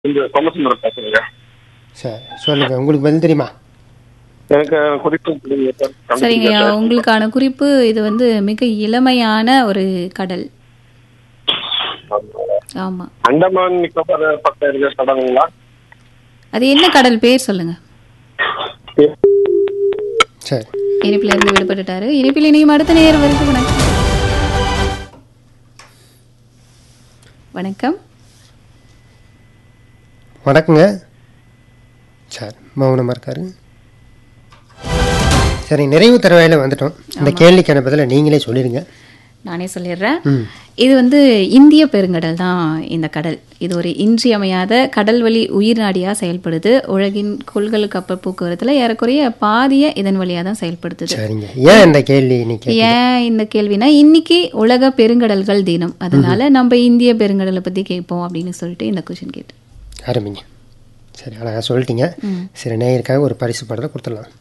இந்த சோமசுந்தரம் பேசுறேங்க சரி சொல்லுங்க உங்களுக்கு பதில் தெரியுமா எனக்கு குறிப்பு தெரியுங்க சார் சரிங்கய்யா உங்களுக்கான குறிப்பு இது வந்து மிக இளமையான ஒரு கடல் ஆமா அண்டமான் நிக்கோபார் பக்கம் இருக்க கடலுங்களா அது என்ன கடல் பேர் சொல்லுங்க சரி இனிப்பில இருந்து விடுபட்டுட்டாரு இனிப்பில் இனியும் அடுத்த நேரம் வரைக்கும் வணக்கம் வணக்கம் வணக்கங்க சரி மௌனமாக இருக்காரு சரி நிறைவு தரவையில் வந்துட்டோம் இந்த கேள்விக்கான பதிலை நீங்களே சொல்லிடுங்க நானே சொல்லிடுறேன் ம் இது வந்து இந்திய பெருங்கடல் தான் இந்த கடல் இது ஒரு இன்றியமையாத கடல் வழி உயிர் நாடியா செயல்படுது உலகின் கொள்கல் கப்பல் போக்குவரத்துல ஏறக்குறைய பாதிய இதன் வழியா தான் செயல்படுத்துது சரிங்க ஏன் இந்த கேள்வி இன்னைக்கு ஏன் இந்த கேள்வினா இன்னைக்கு உலக பெருங்கடல்கள் தினம் அதனால நம்ம இந்திய பெருங்கடலை பத்தி கேட்போம் அப்படின்னு சொல்லிட்டு இந்த கொஸ்டின் கேட்டு அருமைங்க சரி அழகாக சொல்லிட்டீங்க சரி நேயருக்காக ஒரு பரிசு பாடலை கொடுத்துடலாம்